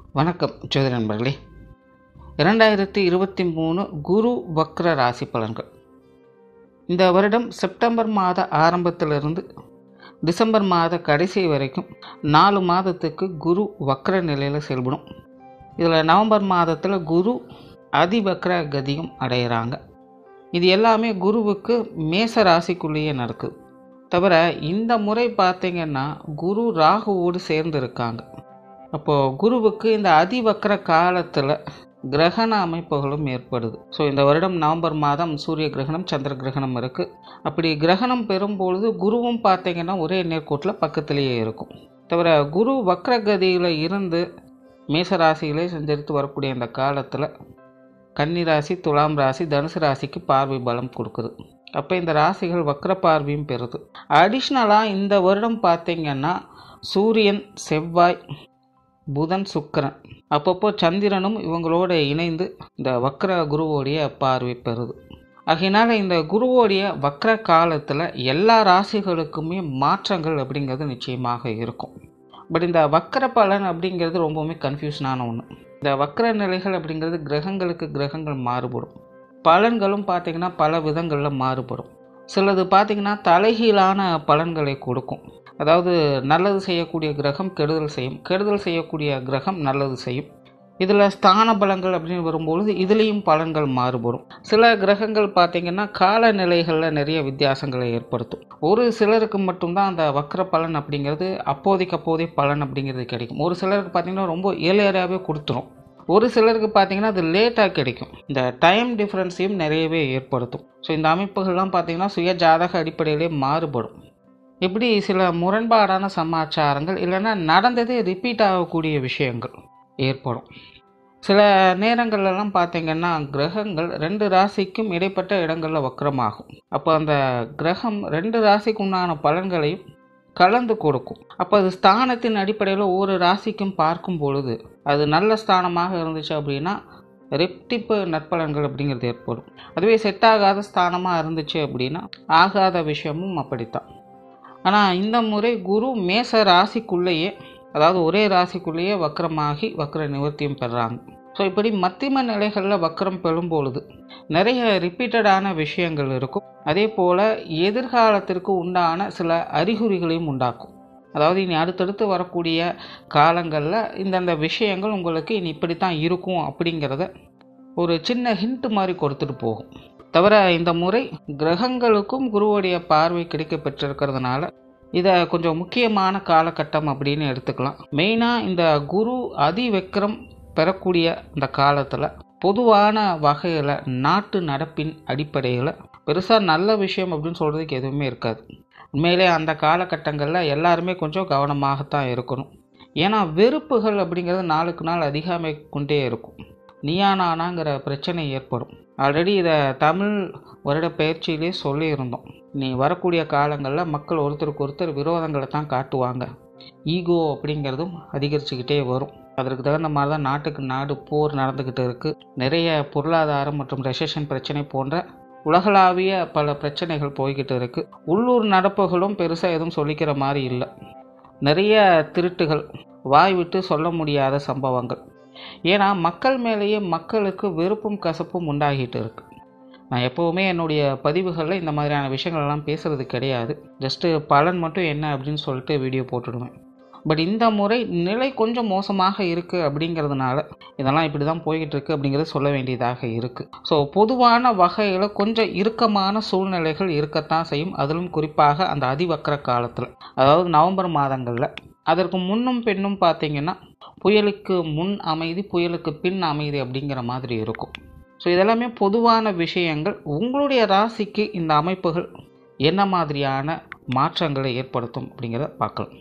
வணக்கம் ஜோதி நண்பர்களே இரண்டாயிரத்தி இருபத்தி மூணு குரு வக்ர ராசி பலன்கள் இந்த வருடம் செப்டம்பர் மாத ஆரம்பத்திலிருந்து டிசம்பர் மாத கடைசி வரைக்கும் நாலு மாதத்துக்கு குரு வக்ர நிலையில் செயல்படும் இதில் நவம்பர் மாதத்தில் குரு அதிவக்ர கதியும் அடையிறாங்க இது எல்லாமே குருவுக்கு மேச ராசிக்குள்ளேயே நடக்குது தவிர இந்த முறை பார்த்தீங்கன்னா குரு ராகுவோடு சேர்ந்து இருக்காங்க அப்போது குருவுக்கு இந்த அதிவக்ர காலத்தில் கிரகண அமைப்புகளும் ஏற்படுது ஸோ இந்த வருடம் நவம்பர் மாதம் சூரிய கிரகணம் சந்திர கிரகணம் இருக்குது அப்படி கிரகணம் பெறும்பொழுது குருவும் பார்த்தீங்கன்னா ஒரே நேர்கோட்டில் பக்கத்திலேயே இருக்கும் தவிர குரு வக்ரகதியில் இருந்து மேசராசியிலே சஞ்சரித்து வரக்கூடிய இந்த காலத்தில் கன்னி ராசி துலாம் ராசி தனுசு ராசிக்கு பார்வை பலம் கொடுக்குது அப்போ இந்த ராசிகள் வக்ர பார்வையும் பெறுது அடிஷ்னலாக இந்த வருடம் பார்த்தீங்கன்னா சூரியன் செவ்வாய் புதன் சுக்கிரன் அப்பப்போ சந்திரனும் இவங்களோட இணைந்து இந்த வக்ர குருவோடைய பார்வை பெறுது ஆகையினால இந்த குருவோடைய வக்ர காலத்தில் எல்லா ராசிகளுக்குமே மாற்றங்கள் அப்படிங்கிறது நிச்சயமாக இருக்கும் பட் இந்த வக்ர பலன் அப்படிங்கிறது ரொம்பவுமே கன்ஃபியூஷனான ஒன்று இந்த வக்ர நிலைகள் அப்படிங்கிறது கிரகங்களுக்கு கிரகங்கள் மாறுபடும் பலன்களும் பார்த்திங்கன்னா பல விதங்களில் மாறுபடும் சிலது பார்த்திங்கன்னா தலைகீழான பலன்களை கொடுக்கும் அதாவது நல்லது செய்யக்கூடிய கிரகம் கெடுதல் செய்யும் கெடுதல் செய்யக்கூடிய கிரகம் நல்லது செய்யும் இதில் ஸ்தான பலங்கள் அப்படின்னு வரும்பொழுது இதுலேயும் பலன்கள் மாறுபடும் சில கிரகங்கள் பார்த்திங்கன்னா காலநிலைகளில் நிறைய வித்தியாசங்களை ஏற்படுத்தும் ஒரு சிலருக்கு மட்டும்தான் அந்த வக்ர பலன் அப்படிங்கிறது அப்போதைக்கு அப்போதைய பலன் அப்படிங்கிறது கிடைக்கும் ஒரு சிலருக்கு பார்த்திங்கன்னா ரொம்ப ஏழையாகவே கொடுத்துரும் ஒரு சிலருக்கு பார்த்தீங்கன்னா அது லேட்டாக கிடைக்கும் இந்த டைம் டிஃப்ரென்ஸையும் நிறையவே ஏற்படுத்தும் ஸோ இந்த அமைப்புகள்லாம் பார்த்தீங்கன்னா சுய ஜாதக அடிப்படையிலே மாறுபடும் இப்படி சில முரண்பாடான சமாச்சாரங்கள் இல்லைன்னா நடந்ததே ரிப்பீட் ஆகக்கூடிய விஷயங்கள் ஏற்படும் சில நேரங்கள்லாம் பார்த்தீங்கன்னா கிரகங்கள் ரெண்டு ராசிக்கும் இடைப்பட்ட இடங்களில் வக்கரமாகும் அப்போ அந்த கிரகம் ரெண்டு ராசிக்கு உண்டான பலன்களையும் கலந்து கொடுக்கும் அப்போ அது ஸ்தானத்தின் அடிப்படையில் ஒவ்வொரு ராசிக்கும் பார்க்கும் பொழுது அது நல்ல ஸ்தானமாக இருந்துச்சு அப்படின்னா ரெப்டிப்பு நற்பலன்கள் அப்படிங்கிறது ஏற்படும் அதுவே செட் ஆகாத ஸ்தானமாக இருந்துச்சு அப்படின்னா ஆகாத விஷயமும் அப்படித்தான் ஆனால் இந்த முறை குரு மேச ராசிக்குள்ளேயே அதாவது ஒரே ராசிக்குள்ளேயே வக்கரமாகி வக்கர நிவர்த்தியும் பெறாங்க ஸோ இப்படி மத்திம நிலைகளில் வக்கரம் பெறும் பொழுது நிறைய ரிப்பீட்டடான விஷயங்கள் இருக்கும் அதே போல் எதிர்காலத்திற்கு உண்டான சில அறிகுறிகளையும் உண்டாக்கும் அதாவது இனி அடுத்தடுத்து வரக்கூடிய காலங்களில் இந்தந்த விஷயங்கள் உங்களுக்கு இனி இப்படித்தான் இருக்கும் அப்படிங்கிறத ஒரு சின்ன ஹிண்ட் மாதிரி கொடுத்துட்டு போகும் தவிர இந்த முறை கிரகங்களுக்கும் குருவுடைய பார்வை கிடைக்க பெற்றிருக்கிறதுனால இதை கொஞ்சம் முக்கியமான காலகட்டம் அப்படின்னு எடுத்துக்கலாம் மெயினாக இந்த குரு அதிவக்ரம் பெறக்கூடிய இந்த காலத்தில் பொதுவான வகையில் நாட்டு நடப்பின் அடிப்படையில் பெருசாக நல்ல விஷயம் அப்படின்னு சொல்கிறதுக்கு எதுவுமே இருக்காது உண்மையிலே அந்த காலகட்டங்களில் எல்லாருமே கொஞ்சம் கவனமாகத்தான் இருக்கணும் ஏன்னா வெறுப்புகள் அப்படிங்கிறது நாளுக்கு நாள் அதிகமாக கொண்டே இருக்கும் நீயானானாங்கிற பிரச்சனை ஏற்படும் ஆல்ரெடி இதை தமிழ் வருட பயிற்சியிலே சொல்லியிருந்தோம் நீ வரக்கூடிய காலங்களில் மக்கள் ஒருத்தருக்கு ஒருத்தர் விரோதங்களை தான் காட்டுவாங்க ஈகோ அப்படிங்கிறதும் அதிகரிச்சுக்கிட்டே வரும் அதற்கு தகுந்த மாதிரி தான் நாட்டுக்கு நாடு போர் நடந்துக்கிட்டு இருக்குது நிறைய பொருளாதாரம் மற்றும் ரெசேஷன் பிரச்சனை போன்ற உலகளாவிய பல பிரச்சனைகள் போய்கிட்டு இருக்குது உள்ளூர் நடப்புகளும் பெருசாக எதுவும் சொல்லிக்கிற மாதிரி இல்லை நிறைய திருட்டுகள் வாய் விட்டு சொல்ல முடியாத சம்பவங்கள் ஏன்னா மக்கள் மேலேயே மக்களுக்கு வெறுப்பும் கசப்பும் உண்டாகிட்டு இருக்கு நான் எப்போவுமே என்னுடைய பதிவுகளில் இந்த மாதிரியான விஷயங்கள்லாம் பேசுகிறது கிடையாது ஜஸ்ட்டு பலன் மட்டும் என்ன அப்படின்னு சொல்லிட்டு வீடியோ போட்டுடுவேன் பட் இந்த முறை நிலை கொஞ்சம் மோசமாக இருக்குது அப்படிங்கிறதுனால இதெல்லாம் இப்படி தான் போய்கிட்டு இருக்கு அப்படிங்கிறத சொல்ல வேண்டியதாக இருக்குது ஸோ பொதுவான வகையில் கொஞ்சம் இறுக்கமான சூழ்நிலைகள் இருக்கத்தான் செய்யும் அதிலும் குறிப்பாக அந்த அதிவக்கர காலத்தில் அதாவது நவம்பர் மாதங்களில் அதற்கு முன்னும் பின்னும் பார்த்தீங்கன்னா புயலுக்கு முன் அமைதி புயலுக்கு பின் அமைதி அப்படிங்கிற மாதிரி இருக்கும் ஸோ இதெல்லாமே பொதுவான விஷயங்கள் உங்களுடைய ராசிக்கு இந்த அமைப்புகள் என்ன மாதிரியான மாற்றங்களை ஏற்படுத்தும் அப்படிங்கிறத பார்க்கலாம்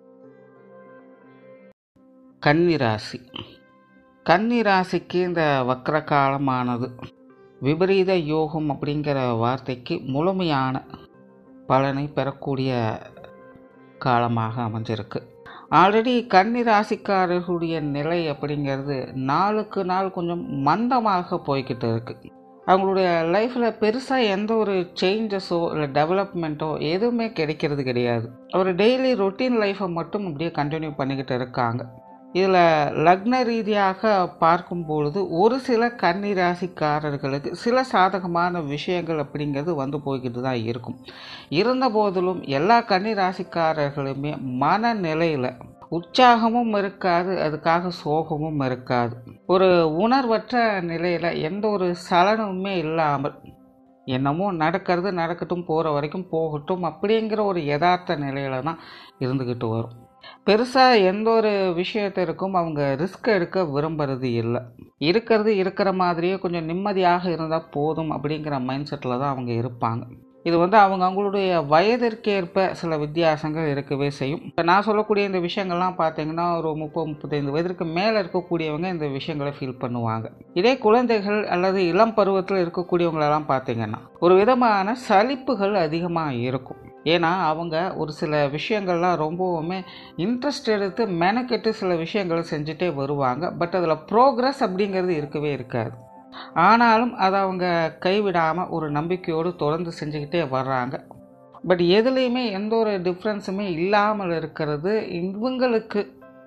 கன்னி ராசி கன்னி ராசிக்கு இந்த வக்கர காலமானது விபரீத யோகம் அப்படிங்கிற வார்த்தைக்கு முழுமையான பலனை பெறக்கூடிய காலமாக அமைஞ்சிருக்கு ஆல்ரெடி கன்னி ராசிக்காரர்களுடைய நிலை அப்படிங்கிறது நாளுக்கு நாள் கொஞ்சம் மந்தமாக போய்கிட்டு இருக்குது அவங்களுடைய லைஃப்பில் பெருசாக எந்த ஒரு சேஞ்சஸோ இல்லை டெவலப்மெண்ட்டோ எதுவுமே கிடைக்கிறது கிடையாது ஒரு டெய்லி ரொட்டீன் லைஃப்பை மட்டும் அப்படியே கண்டினியூ பண்ணிக்கிட்டு இருக்காங்க இதில் லக்ன ரீதியாக பார்க்கும் பொழுது ஒரு சில கன்னிராசிக்காரர்களுக்கு சில சாதகமான விஷயங்கள் அப்படிங்கிறது வந்து போய்கிட்டு தான் இருக்கும் இருந்த போதிலும் எல்லா கன்னிராசிக்காரர்களுமே மனநிலையில் உற்சாகமும் இருக்காது அதுக்காக சோகமும் இருக்காது ஒரு உணர்வற்ற நிலையில் எந்த ஒரு சலனமுமே இல்லாமல் என்னமோ நடக்கிறது நடக்கட்டும் போகிற வரைக்கும் போகட்டும் அப்படிங்கிற ஒரு யதார்த்த நிலையில தான் இருந்துக்கிட்டு வரும் பெருசாக எந்த ஒரு விஷயத்திற்கும் அவங்க ரிஸ்க் எடுக்க விரும்புறது இல்லை இருக்கிறது இருக்கிற மாதிரியே கொஞ்சம் நிம்மதியாக இருந்தால் போதும் அப்படிங்கிற மைண்ட் செட்டில் தான் அவங்க இருப்பாங்க இது வந்து அவங்க அவங்களுடைய வயதிற்கேற்ப சில வித்தியாசங்கள் இருக்கவே செய்யும் இப்போ நான் சொல்லக்கூடிய இந்த விஷயங்கள்லாம் பார்த்தீங்கன்னா ஒரு முப்பது முப்பத்தைந்து வயதிற்கு மேலே இருக்கக்கூடியவங்க இந்த விஷயங்களை ஃபீல் பண்ணுவாங்க இதே குழந்தைகள் அல்லது இளம் பருவத்தில் இருக்கக்கூடியவங்களெல்லாம் பார்த்தீங்கன்னா ஒரு விதமான சலிப்புகள் அதிகமாக இருக்கும் ஏன்னா அவங்க ஒரு சில விஷயங்கள்லாம் ரொம்பவுமே இன்ட்ரெஸ்ட் எடுத்து மெனக்கெட்டு சில விஷயங்களை செஞ்சுட்டே வருவாங்க பட் அதில் ப்ரோக்ரஸ் அப்படிங்கிறது இருக்கவே இருக்காது ஆனாலும் அதை அவங்க கைவிடாமல் ஒரு நம்பிக்கையோடு தொடர்ந்து செஞ்சுக்கிட்டே வர்றாங்க பட் எதுலேயுமே எந்த ஒரு டிஃப்ரென்ஸுமே இல்லாமல் இருக்கிறது இவங்களுக்கு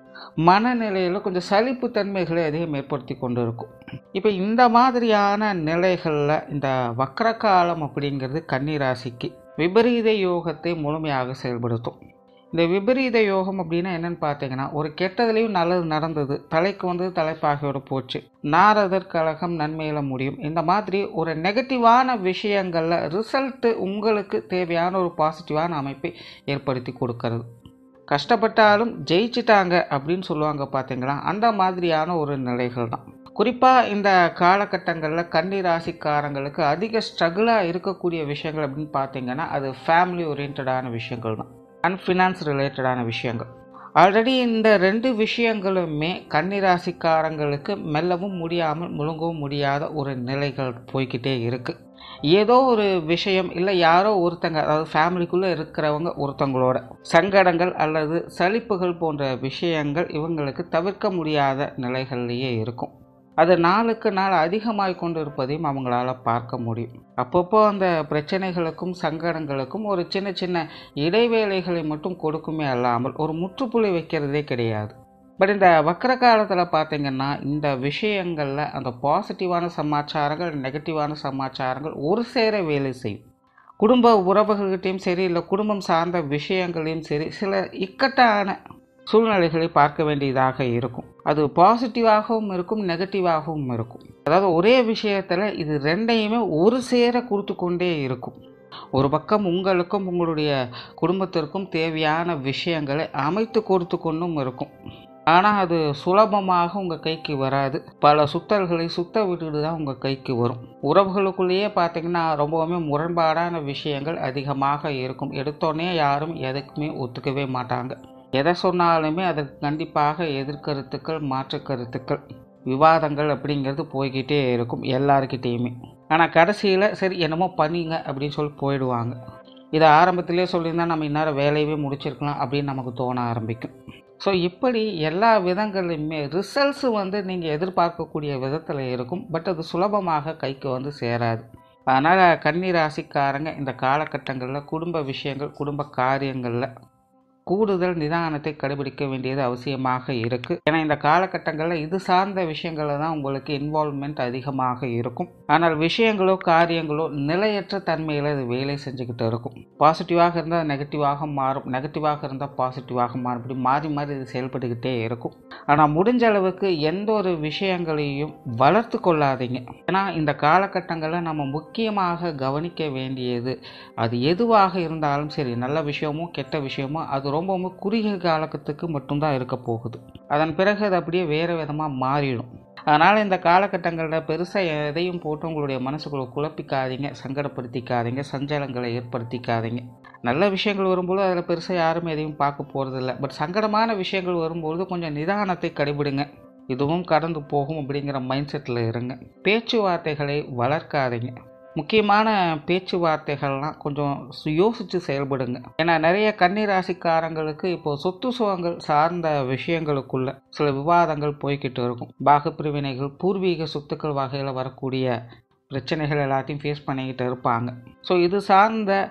மனநிலையில் கொஞ்சம் சலிப்பு தன்மைகளை அதிகம் ஏற்படுத்தி கொண்டு இருக்கும் இப்போ இந்த மாதிரியான நிலைகளில் இந்த வக்ர காலம் அப்படிங்கிறது கன்னிராசிக்கு விபரீத யோகத்தை முழுமையாக செயல்படுத்தும் இந்த விபரீத யோகம் அப்படின்னா என்னன்னு பார்த்தீங்கன்னா ஒரு கெட்டதுலேயும் நல்லது நடந்தது தலைக்கு வந்து தலைப்பாகையோட போச்சு நாரதர் கழகம் நன்மையில் முடியும் இந்த மாதிரி ஒரு நெகட்டிவான விஷயங்களில் ரிசல்ட்டு உங்களுக்கு தேவையான ஒரு பாசிட்டிவான அமைப்பை ஏற்படுத்தி கொடுக்கறது கஷ்டப்பட்டாலும் ஜெயிச்சிட்டாங்க அப்படின்னு சொல்லுவாங்க பார்த்தீங்களா அந்த மாதிரியான ஒரு நிலைகள் தான் குறிப்பாக இந்த காலகட்டங்களில் கன்னி ராசிக்காரங்களுக்கு அதிக ஸ்ட்ரகிளாக இருக்கக்கூடிய விஷயங்கள் அப்படின்னு பார்த்தீங்கன்னா அது ஃபேமிலி ஓரியன்டான விஷயங்கள் தான் அண்ட் ஃபினான்ஸ் ரிலேட்டடான விஷயங்கள் ஆல்ரெடி இந்த ரெண்டு விஷயங்களுமே கன்னி ராசிக்காரங்களுக்கு மெல்லவும் முடியாமல் முழுங்கவும் முடியாத ஒரு நிலைகள் போய்கிட்டே இருக்குது ஏதோ ஒரு விஷயம் இல்லை யாரோ ஒருத்தங்க அதாவது ஃபேமிலிக்குள்ளே இருக்கிறவங்க ஒருத்தங்களோட சங்கடங்கள் அல்லது சலிப்புகள் போன்ற விஷயங்கள் இவங்களுக்கு தவிர்க்க முடியாத நிலைகள்லேயே இருக்கும் அது நாளுக்கு நாள் அதிகமாகி கொண்டு இருப்பதையும் அவங்களால பார்க்க முடியும் அப்பப்போ அந்த பிரச்சனைகளுக்கும் சங்கடங்களுக்கும் ஒரு சின்ன சின்ன இடைவேளைகளை மட்டும் கொடுக்குமே அல்லாமல் ஒரு முற்றுப்புள்ளி வைக்கிறதே கிடையாது பட் இந்த வக்கர காலத்தில் பார்த்தீங்கன்னா இந்த விஷயங்களில் அந்த பாசிட்டிவான சமாச்சாரங்கள் நெகட்டிவான சமாச்சாரங்கள் ஒரு சேர வேலை செய்யும் குடும்ப உறவுகள்கிட்டையும் சரி இல்லை குடும்பம் சார்ந்த விஷயங்களையும் சரி சில இக்கட்டான சூழ்நிலைகளை பார்க்க வேண்டியதாக இருக்கும் அது பாசிட்டிவாகவும் இருக்கும் நெகட்டிவாகவும் இருக்கும் அதாவது ஒரே விஷயத்தில் இது ரெண்டையுமே ஒரு சேர கொடுத்து கொண்டே இருக்கும் ஒரு பக்கம் உங்களுக்கும் உங்களுடைய குடும்பத்திற்கும் தேவையான விஷயங்களை அமைத்து கொடுத்து கொண்டும் இருக்கும் ஆனால் அது சுலபமாக உங்கள் கைக்கு வராது பல சுத்தல்களை சுத்த விட்டுட்டு தான் உங்கள் கைக்கு வரும் உறவுகளுக்குள்ளேயே பார்த்தீங்கன்னா ரொம்பவுமே முரண்பாடான விஷயங்கள் அதிகமாக இருக்கும் எடுத்தோடனே யாரும் எதுக்குமே ஒத்துக்கவே மாட்டாங்க எதை சொன்னாலுமே அதற்கு கண்டிப்பாக எதிர்கருத்துக்கள் மாற்று கருத்துக்கள் விவாதங்கள் அப்படிங்கிறது போய்கிட்டே இருக்கும் எல்லாருக்கிட்டேயுமே ஆனால் கடைசியில் சரி என்னமோ பண்ணிங்க அப்படின்னு சொல்லி போயிடுவாங்க இதை ஆரம்பத்திலே சொல்லியிருந்தால் நம்ம இந்நேரம் வேலையவே முடிச்சிருக்கலாம் அப்படின்னு நமக்கு தோண ஆரம்பிக்கும் ஸோ இப்படி எல்லா விதங்களிலுமே ரிசல்ட்ஸ் வந்து நீங்கள் எதிர்பார்க்கக்கூடிய விதத்தில் இருக்கும் பட் அது சுலபமாக கைக்கு வந்து சேராது அதனால் கன்னி ராசிக்காரங்க இந்த காலகட்டங்களில் குடும்ப விஷயங்கள் குடும்ப காரியங்களில் கூடுதல் நிதானத்தை கடைபிடிக்க வேண்டியது அவசியமாக இருக்குது ஏன்னா இந்த காலகட்டங்களில் இது சார்ந்த விஷயங்களில் தான் உங்களுக்கு இன்வால்வ்மெண்ட் அதிகமாக இருக்கும் ஆனால் விஷயங்களோ காரியங்களோ நிலையற்ற தன்மையில் இது வேலை செஞ்சுக்கிட்டு இருக்கும் பாசிட்டிவாக இருந்தால் நெகட்டிவாக மாறும் நெகட்டிவாக இருந்தால் பாசிட்டிவாக மாறும் இப்படி மாறி மாறி இது செயல்பட்டுக்கிட்டே இருக்கும் ஆனால் முடிஞ்ச அளவுக்கு எந்த ஒரு விஷயங்களையும் வளர்த்து கொள்ளாதீங்க ஏன்னா இந்த காலகட்டங்களில் நம்ம முக்கியமாக கவனிக்க வேண்டியது அது எதுவாக இருந்தாலும் சரி நல்ல விஷயமோ கெட்ட விஷயமோ அது ரொம்பவும் குறுகிய காலத்துக்கு மட்டும்தான் இருக்க போகுது அதன் பிறகு அது அப்படியே வேறு விதமாக மாறிடும் அதனால் இந்த காலகட்டங்களில் பெருசாக எதையும் போட்டு உங்களுடைய மனசுக்குள்ள குழப்பிக்காதீங்க சங்கடப்படுத்திக்காதீங்க சஞ்சலங்களை ஏற்படுத்திக்காதீங்க நல்ல விஷயங்கள் வரும்போது அதில் பெருசாக யாரும் எதையும் பார்க்க போகிறதில்ல பட் சங்கடமான விஷயங்கள் வரும்போது கொஞ்சம் நிதானத்தை கடைபிடுங்க இதுவும் கடந்து போகும் அப்படிங்கிற மைண்ட் செட்டில் இருங்க பேச்சுவார்த்தைகளை வளர்க்காதீங்க முக்கியமான பேச்சுவார்த்தைகள்லாம் கொஞ்சம் சு- யோசித்து செயல்படுங்க ஏன்னா நிறைய கன்னி ராசிக்காரங்களுக்கு இப்போ சொத்து சுகங்கள் சார்ந்த விஷயங்களுக்குள்ள சில விவாதங்கள் போய்கிட்டு இருக்கும் பாகப்பிரிவினைகள் பூர்வீக சொத்துக்கள் வகையில் வரக்கூடிய பிரச்சனைகள் எல்லாத்தையும் ஃபேஸ் பண்ணிக்கிட்டு இருப்பாங்க ஸோ இது சார்ந்த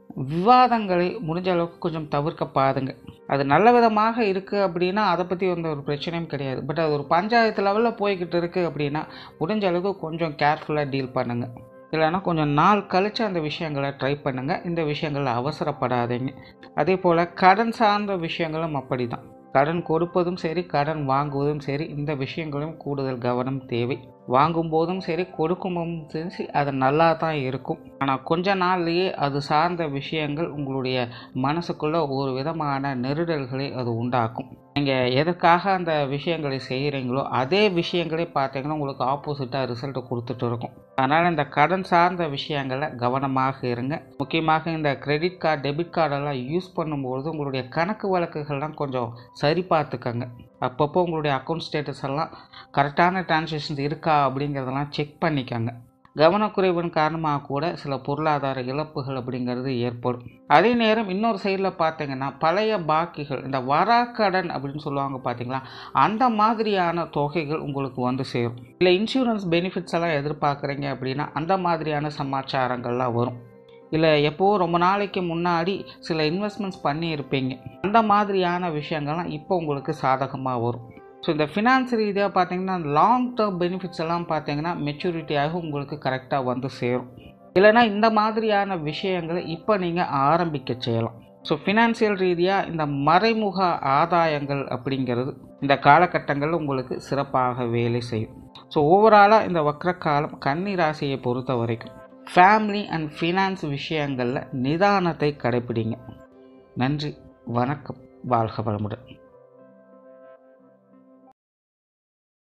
விவாதங்களை முடிஞ்ச அளவுக்கு கொஞ்சம் தவிர்க்க பாருங்க அது நல்ல விதமாக இருக்குது அப்படின்னா அதை பற்றி வந்து ஒரு பிரச்சனையும் கிடையாது பட் அது ஒரு பஞ்சாயத்து லெவலில் போய்கிட்டு இருக்குது அப்படின்னா முடிஞ்ச அளவுக்கு கொஞ்சம் கேர்ஃபுல்லாக டீல் பண்ணுங்கள் இல்லைன்னா கொஞ்சம் நாள் கழித்து அந்த விஷயங்களை ட்ரை பண்ணுங்கள் இந்த விஷயங்களில் அவசரப்படாதீங்க அதே போல் கடன் சார்ந்த விஷயங்களும் அப்படி தான் கடன் கொடுப்பதும் சரி கடன் வாங்குவதும் சரி இந்த விஷயங்களும் கூடுதல் கவனம் தேவை வாங்கும் போதும் சரி கொடுக்கும் போதும் சரி அது நல்லா தான் இருக்கும் ஆனால் கொஞ்ச நாள்லேயே அது சார்ந்த விஷயங்கள் உங்களுடைய மனசுக்குள்ள ஒரு விதமான நெருடல்களை அது உண்டாக்கும் நீங்கள் எதற்காக அந்த விஷயங்களை செய்கிறீங்களோ அதே விஷயங்களே பார்த்தீங்கன்னா உங்களுக்கு ஆப்போசிட்டாக ரிசல்ட்டை கொடுத்துட்டு இருக்கும் அதனால் இந்த கடன் சார்ந்த விஷயங்களை கவனமாக இருங்க முக்கியமாக இந்த கிரெடிட் கார்டு டெபிட் கார்டெல்லாம் யூஸ் பண்ணும்பொழுது உங்களுடைய கணக்கு வழக்குகள்லாம் கொஞ்சம் சரி பார்த்துக்கங்க அப்பப்போ உங்களுடைய அக்கௌண்ட் ஸ்டேட்டஸ் எல்லாம் கரெக்டான டிரான்சாக்ஷன்ஸ் இருக்கா அப்படிங்கிறதெல்லாம் செக் பண்ணிக்கோங்க கவனக்குறைவின் காரணமாக கூட சில பொருளாதார இழப்புகள் அப்படிங்கிறது ஏற்படும் அதே நேரம் இன்னொரு சைடில் பார்த்தீங்கன்னா பழைய பாக்கிகள் இந்த வராக்கடன் அப்படின்னு சொல்லுவாங்க பார்த்தீங்களா அந்த மாதிரியான தொகைகள் உங்களுக்கு வந்து சேரும் இல்லை இன்சூரன்ஸ் பெனிஃபிட்ஸ் எல்லாம் எதிர்பார்க்குறீங்க அப்படின்னா அந்த மாதிரியான சமாச்சாரங்கள்லாம் வரும் இல்லை எப்போ ரொம்ப நாளைக்கு முன்னாடி சில இன்வெஸ்ட்மெண்ட்ஸ் பண்ணியிருப்பீங்க அந்த மாதிரியான விஷயங்கள்லாம் இப்போ உங்களுக்கு சாதகமாக வரும் ஸோ இந்த ஃபினான்ஸ் ரீதியாக பார்த்தீங்கன்னா லாங் டேர்ம் பெனிஃபிட்ஸ் எல்லாம் பார்த்தீங்கன்னா மெச்சூரிட்டியாக உங்களுக்கு கரெக்டாக வந்து சேரும் இல்லைனா இந்த மாதிரியான விஷயங்களை இப்போ நீங்கள் ஆரம்பிக்க செய்யலாம் ஸோ ஃபினான்சியல் ரீதியாக இந்த மறைமுக ஆதாயங்கள் அப்படிங்கிறது இந்த காலகட்டங்களில் உங்களுக்கு சிறப்பாக வேலை செய்யும் ஸோ ஓவராலாக இந்த வக்ர காலம் கன்னி ராசியை பொறுத்த வரைக்கும் ஃபேமிலி அண்ட் ஃபினான்ஸ் விஷயங்களில் நிதானத்தை கடைப்பிடிங்க நன்றி வணக்கம் வாழ்க வளமுடன்